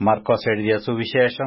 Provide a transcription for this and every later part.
മർക്കോസ് എഴുതിയ സുവിശേഷം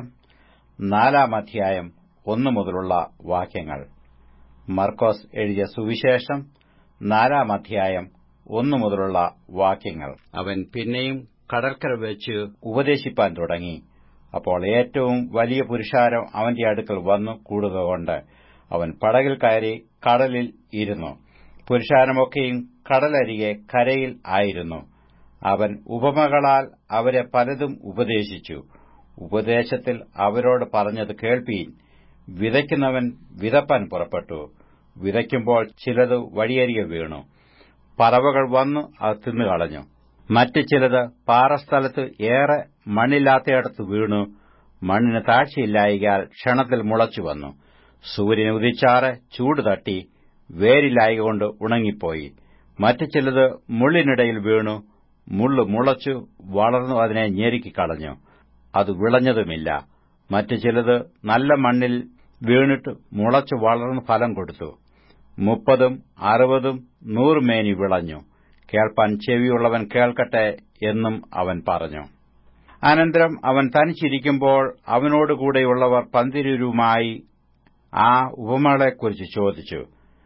നാലാം അധ്യായം ഒന്നു മുതലുള്ള വാക്യങ്ങൾ മർക്കോസ് എഴുതിയ സുവിശേഷം നാലാം അധ്യായം ഒന്നു മുതലുള്ള വാക്യങ്ങൾ അവൻ പിന്നെയും കടൽക്കര വെച്ച് ഉപദേശിപ്പാൻ തുടങ്ങി അപ്പോൾ ഏറ്റവും വലിയ പുരുഷാരം അവന്റെ അടുക്കൽ വന്നു കൂടുകകൊണ്ട് അവൻ പടകിൽ കയറി കടലിൽ ഇരുന്നു പുരുഷാരമൊക്കെയും കടലരികെ കരയിൽ ആയിരുന്നു അവൻ ഉപമകളാൽ അവരെ പലതും ഉപദേശിച്ചു ഉപദേശത്തിൽ അവരോട് പറഞ്ഞത് കേൾപ്പീൻ വിതയ്ക്കുന്നവൻ വിതപ്പാൻ പുറപ്പെട്ടു വിതയ്ക്കുമ്പോൾ ചിലത് വഴിയരികെ വീണു പറവകൾ വന്നു അത് തിന്നുകളഞ്ഞു മറ്റു ചിലത് പാറസ്ഥലത്ത് ഏറെ മണ്ണില്ലാത്തയിടത്ത് വീണു മണ്ണിന് താഴ്ചയില്ലായികയാൽ ക്ഷണത്തിൽ മുളച്ചു വന്നു സൂര്യൻ ഉദിച്ചാറ് ചൂട് തട്ടി വേരില്ലായകൊണ്ട് ഉണങ്ങിപ്പോയി മറ്റു ചിലത് മുള്ളിനിടയിൽ വീണു മുള്ളു മുളച്ചു വളർന്നു അതിനെ ഞെരുക്കിക്കളഞ്ഞു അത് വിളഞ്ഞതുമില്ല മറ്റു ചിലത് നല്ല മണ്ണിൽ വീണിട്ട് മുളച്ചു വളർന്നു ഫലം കൊടുത്തു മുപ്പതും അറുപതും നൂറുമേനി വിളഞ്ഞു കേൾപ്പാൻ ചെവിയുള്ളവൻ കേൾക്കട്ടെ എന്നും അവൻ പറഞ്ഞു അനന്തരം അവൻ തനിച്ചിരിക്കുമ്പോൾ അവനോടുകൂടെയുള്ളവർ പന്തിരുമായി ആ ഉപമകളെക്കുറിച്ച് ചോദിച്ചു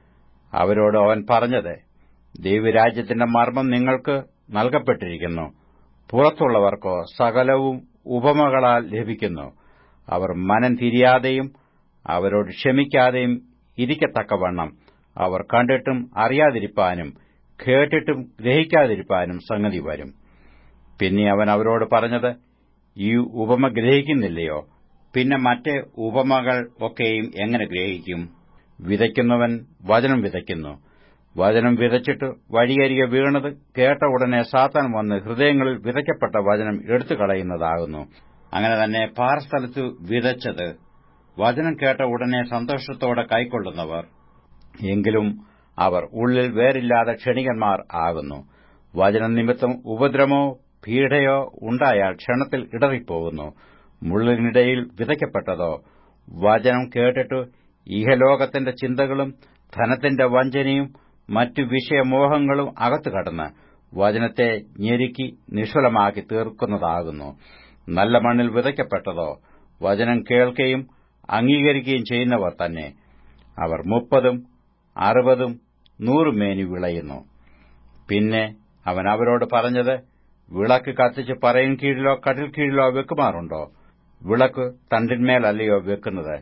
അവരോട് അവൻ പറഞ്ഞത് ദൈവരാജ്യത്തിന്റെ മർമ്മം നിങ്ങൾക്ക് നൽകപ്പെട്ടിരിക്കുന്നു പുറത്തുള്ളവർക്കോ സകലവും ഉപമകളാൽ ലഭിക്കുന്നു അവർ മനം തിരിയാതെയും അവരോട് ക്ഷമിക്കാതെയും ഇരിക്കത്തക്കവണ്ണം അവർ കണ്ടിട്ടും അറിയാതിരിപ്പാനും കേട്ടിട്ടും ഗ്രഹിക്കാതിരിപ്പാനും സംഗതി വരും പിന്നെ അവൻ അവരോട് പറഞ്ഞത് ഈ ഉപമ ഗ്രഹിക്കുന്നില്ലയോ പിന്നെ മറ്റ് ഉപമകൾ ഒക്കെയും എങ്ങനെ ഗ്രഹിക്കും വിതയ്ക്കുന്നവൻ വചനം വിതയ്ക്കുന്നു വചനം വിതച്ചിട്ട് വഴിയരികെ വീണത് കേട്ട ഉടനെ സാത്താൻ വന്ന് ഹൃദയങ്ങളിൽ വിതയ്ക്കപ്പെട്ട വചനം എടുത്തു കളയുന്നതാകുന്നു അങ്ങനെ തന്നെ പാറസ്ഥലത്ത് വിതച്ചത് വചനം കേട്ട ഉടനെ സന്തോഷത്തോടെ കൈക്കൊള്ളുന്നവർ എങ്കിലും അവർ ഉള്ളിൽ വേറില്ലാതെ ക്ഷണികന്മാർ ആകുന്നു വചനം നിമിത്തം ഉപദ്രവമോ പീഡയോ ഉണ്ടായാൽ ക്ഷണത്തിൽ ഇടറിപ്പോകുന്നു മുള്ളിനിടയിൽ വിതയ്ക്കപ്പെട്ടതോ വചനം കേട്ടിട്ട് ഇഹലോകത്തിന്റെ ചിന്തകളും ധനത്തിന്റെ വഞ്ചനയും മറ്റു വിഷയമോഹങ്ങളും അകത്തു കടന്ന് വചനത്തെ ഞെരുക്കി നിഷ്ഫലമാക്കി തീർക്കുന്നതാകുന്നു നല്ല മണ്ണിൽ വിതയ്ക്കപ്പെട്ടതോ വചനം കേൾക്കുകയും അംഗീകരിക്കുകയും ചെയ്യുന്നവർ തന്നെ അവർ മുപ്പതും അറുപതും നൂറും മേനി വിളയുന്നു പിന്നെ അവൻ അവരോട് പറഞ്ഞത് വിളക്ക് കത്തിച്ച് പറയും കീഴിലോ കട്ടിൽ കീഴിലോ വെക്കുമാറുണ്ടോ വിളക്ക് തണ്ടിന്മേലല്ലയോ വെക്കുന്നത്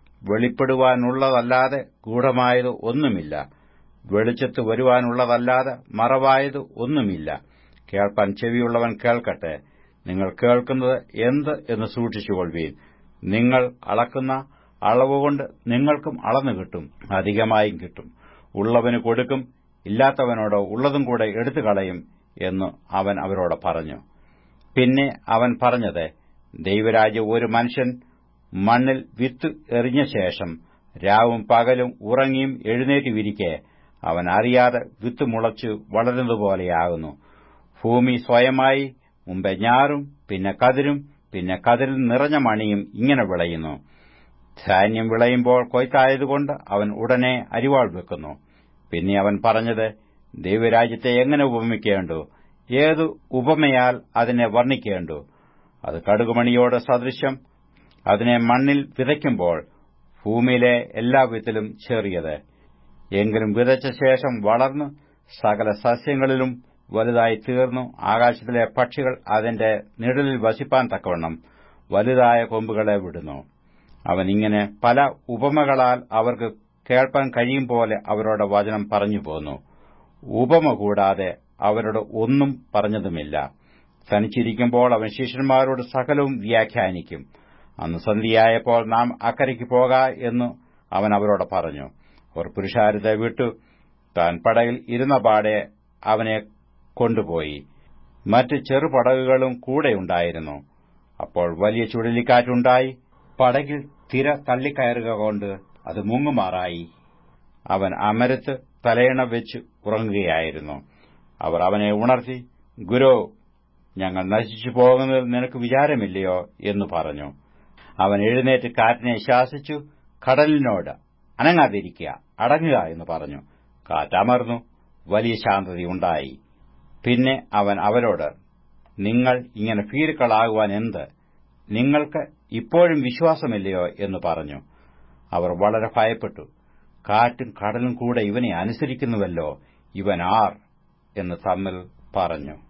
വെളിപ്പെടുവാനുള്ളതല്ലാതെ ഗൂഢമായത് ഒന്നുമില്ല വെളിച്ചത്ത് വരുവാനുള്ളതല്ലാതെ മറവായത് ഒന്നുമില്ല കേൾപ്പാൻ ചെവിയുള്ളവൻ കേൾക്കട്ടെ നിങ്ങൾ കേൾക്കുന്നത് എന്ത് എന്ന് സൂക്ഷിച്ചുകൊള്ളുവീൻ നിങ്ങൾ അളക്കുന്ന അളവുകൊണ്ട് നിങ്ങൾക്കും അളന്നു കിട്ടും അധികമായും കിട്ടും ഉള്ളവന് കൊടുക്കും ഇല്ലാത്തവനോട് ഉള്ളതും കൂടെ എടുത്തു കളയും എന്ന് അവൻ അവരോട് പറഞ്ഞു പിന്നെ അവൻ പറഞ്ഞത് ദൈവരാജ്യം ഒരു മനുഷ്യൻ മണ്ണിൽ വിത്ത് എറിഞ്ഞ ശേഷം രാവും പകലും ഉറങ്ങിയും എഴുന്നേറ്റുവിരിക്കെ അവൻ അറിയാതെ വിത്ത് മുളച്ചു വളരുന്നതുപോലെയാകുന്നു ഭൂമി സ്വയമായി മുമ്പേ ഞാറും പിന്നെ കതിരും പിന്നെ കതിരിൽ നിറഞ്ഞ മണിയും ഇങ്ങനെ വിളയുന്നു ധാന്യം വിളയുമ്പോൾ കൊയ്ത്തായതുകൊണ്ട് അവൻ ഉടനെ അരിവാൾ വെക്കുന്നു പിന്നെ അവൻ പറഞ്ഞത് ദൈവരാജ്യത്തെ എങ്ങനെ ഉപമിക്കേണ്ടു ഏതു ഉപമയാൽ അതിനെ വർണ്ണിക്കേണ്ടു അത് കടുകുമണിയോട് സദൃശ്യം അതിനെ മണ്ണിൽ വിതയ്ക്കുമ്പോൾ ഭൂമിയിലെ എല്ലാ വിത്തിലും ചേറിയത് എങ്കിലും വിതച്ച ശേഷം വളർന്ന് സകല സസ്യങ്ങളിലും വലുതായി തീർന്നു ആകാശത്തിലെ പക്ഷികൾ അതിന്റെ നിഴലിൽ വസിപ്പാൻ തക്കവണ്ണം വലുതായ കൊമ്പുകളെ വിടുന്നു അവൻ ഇങ്ങനെ പല ഉപമകളാൽ അവർക്ക് കേൾപ്പാൻ കഴിയും പോലെ അവരോട് വചനം പറഞ്ഞു പോന്നു ഉപമ കൂടാതെ അവരോട് ഒന്നും പറഞ്ഞതുമില്ല തനിച്ചിരിക്കുമ്പോൾ അവൻ ശിഷ്യന്മാരോട് സകലവും വ്യാഖ്യാനിക്കും അന്ന് സന്ധ്യയായപ്പോൾ നാം അക്കരയ്ക്ക് പോക എന്ന് അവൻ അവരോട് പറഞ്ഞു അവർ പുരുഷാരത്തെ വിട്ടു താൻ പടകിൽ ഇരുന്ന പാടെ അവനെ കൊണ്ടുപോയി മറ്റ് ചെറുപടകുകളും കൂടെയുണ്ടായിരുന്നു അപ്പോൾ വലിയ ചുഴലിക്കാറ്റുണ്ടായി പടകിൽ തിര തള്ളിക്കയറുക കൊണ്ട് അത് മുങ്ങുമാറായി അവൻ അമരത്ത് തലയണ വെച്ച് ഉറങ്ങുകയായിരുന്നു അവർ അവനെ ഉണർത്തി ഗുരോ ഞങ്ങൾ നശിച്ചു പോകുന്നതിൽ നിനക്ക് വിചാരമില്ലയോ എന്ന് പറഞ്ഞു അവൻ എഴുന്നേറ്റ് കാറ്റിനെ ശാസിച്ചു കടലിനോട് അനങ്ങാതിരിക്കുക അടങ്ങുക എന്ന് പറഞ്ഞു കാറ്റമർന്നു വലിയ ശാന്തതയുണ്ടായി പിന്നെ അവൻ അവരോട് നിങ്ങൾ ഇങ്ങനെ ഭീരുക്കളാകുവാൻ എന്ത് നിങ്ങൾക്ക് ഇപ്പോഴും വിശ്വാസമില്ലയോ എന്ന് പറഞ്ഞു അവർ വളരെ ഭയപ്പെട്ടു കാറ്റും കടലും കൂടെ ഇവനെ അനുസരിക്കുന്നുവല്ലോ ഇവൻ ആർ എന്ന് തമ്മിൽ പറഞ്ഞു